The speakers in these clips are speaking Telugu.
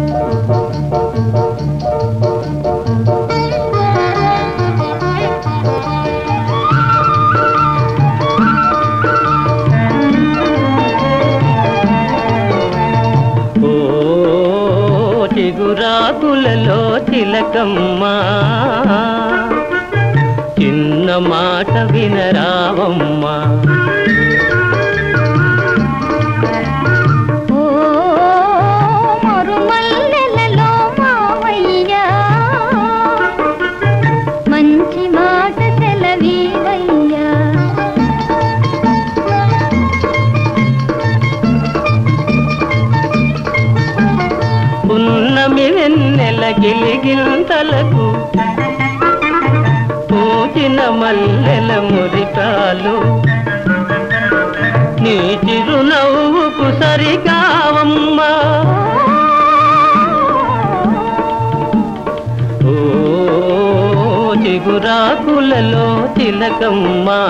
ఓ చిగురాకులలో తిలకమ్మ చిన్న మాట వినరావమ్మా ఓ మరుమల్లెలలో మావయ్య మంచి మాట సెలవీవయ్యా పున్నమి వెన్నెల గిలిగింతలకు పూచిన మల్లెల మురికాలు నీ చిరునవ్వుకు సరికావమ్మా ఓ చిగురాకులలో తిలకమ్మా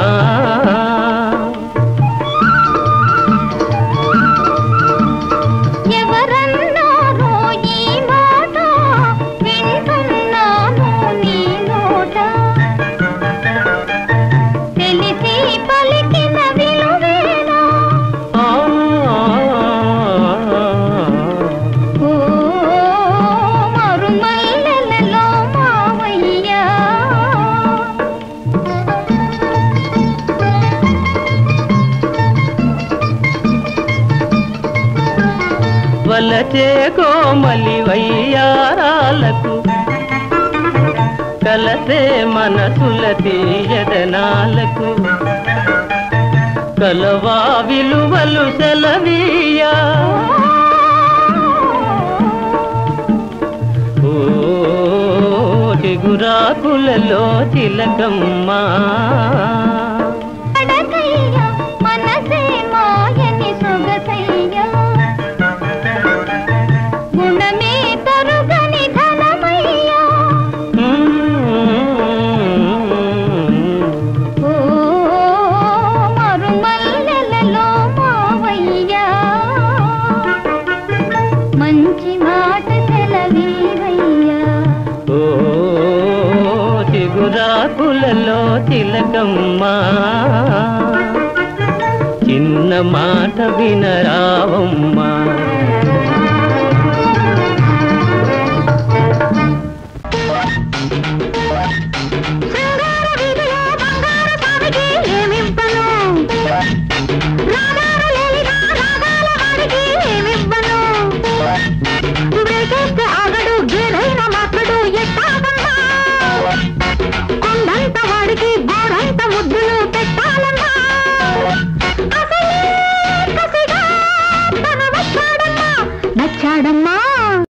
ఎవరన్నారో ఈ మాట వింటున్నాను నీ నోట తెలిసి పలికిన విలువేనా ఆ ఓ మరుమల్లెలలో మావయ్యా వలచే కోమలి వయ్యారాలకు కలసే మనసుల తీయదనాలకు కలవా విలువలు సెలవీయా ఓ చిగురాకులలో చిలకమ్మా అడకయ్య మనసే మాయని సొగసయ్య గుణమే తరుగని ధనమయ్య ఓ మరుమల్లెలలో మావయ్య మంచి మాట సెలవీవయ్యా ఓ చిగురాకులలో తిలకమ్మా చిన్న మాట వినరావమ్మా శృంగార వీధిలో బంగారు స్వామికి ఏమివ్వను రాగాల లేలిగా రాగాల వాడికి ఏమివ్వను బ్రేకేస్తే ఆగడు గేదైన మాత్రడు ఎట్టాగమ్మా కొండంత వాడికి గోరంత ముద్దులు పెట్టాలమ్మా అసలే కసిగా తను వచ్చాడమ్మా నచ్చాడమ్మా